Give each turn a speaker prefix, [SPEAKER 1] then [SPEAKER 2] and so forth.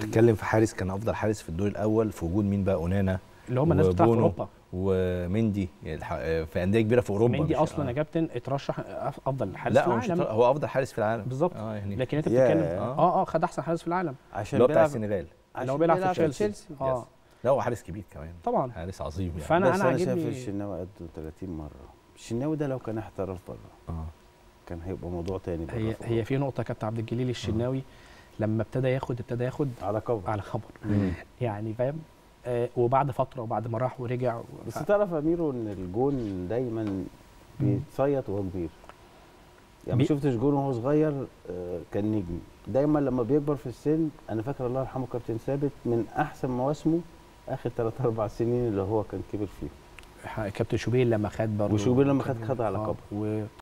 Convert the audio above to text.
[SPEAKER 1] بتتكلم في حارس كان افضل حارس في الدور الاول في وجود مين بقى اونانا
[SPEAKER 2] اللي هم الناس بتاعت
[SPEAKER 1] وبونو
[SPEAKER 2] اوروبا
[SPEAKER 1] ومندي الح- في انديه كبيره في اوروبا
[SPEAKER 2] مندي
[SPEAKER 1] مش-
[SPEAKER 2] اصلا
[SPEAKER 1] آه.
[SPEAKER 2] يا كابتن اترشح أف- افضل حارس
[SPEAKER 1] لا
[SPEAKER 2] في
[SPEAKER 1] هو مش
[SPEAKER 2] العالم
[SPEAKER 1] هو افضل حارس في العالم
[SPEAKER 2] بالظبط.
[SPEAKER 1] اه يعني
[SPEAKER 2] لكن انت
[SPEAKER 3] ياه.
[SPEAKER 2] بتتكلم
[SPEAKER 1] آه.
[SPEAKER 2] اه اه خد احسن حارس في العالم
[SPEAKER 3] عشان
[SPEAKER 1] اللي هو بتاع
[SPEAKER 3] بيلعب
[SPEAKER 1] السنغال
[SPEAKER 2] اللي هو
[SPEAKER 3] عشان
[SPEAKER 2] بيلعب في تشيلسي اه
[SPEAKER 1] لا هو حارس كبير كمان
[SPEAKER 2] طبعا
[SPEAKER 1] حارس عظيم يعني
[SPEAKER 2] فانا
[SPEAKER 3] بس
[SPEAKER 2] انا
[SPEAKER 3] انا شايف
[SPEAKER 2] عاجبني
[SPEAKER 3] الشناوي قده 30 مره الشناوي ده لو كان احترف بره
[SPEAKER 1] اه
[SPEAKER 3] كان هيبقى موضوع تاني بره
[SPEAKER 2] هي
[SPEAKER 3] في
[SPEAKER 2] هي
[SPEAKER 3] أوروبا.
[SPEAKER 2] في نقطه كابتن عبد الجليل الشناوي لما ابتدى ياخد ابتدى ياخد
[SPEAKER 3] على كبر
[SPEAKER 2] على خبر
[SPEAKER 3] مم.
[SPEAKER 2] يعني فاهم آه وبعد فتره وبعد ما راح ورجع
[SPEAKER 3] بس
[SPEAKER 2] ف-
[SPEAKER 3] تعرف يا ميرو ان الجون دايما بيتصيط وهو كبير يعني ما
[SPEAKER 2] بي-
[SPEAKER 3] شفتش جون وهو صغير آه، كان نجم دايما لما بيكبر في السن انا فاكر الله يرحمه كابتن ثابت من احسن مواسمه اخر 3 4 سنين اللي هو كان كبر فيه
[SPEAKER 2] كابتن شوبير لما خد برضه
[SPEAKER 3] وشوبير لما خد خد على
[SPEAKER 2] آه،
[SPEAKER 3] كبر
[SPEAKER 2] و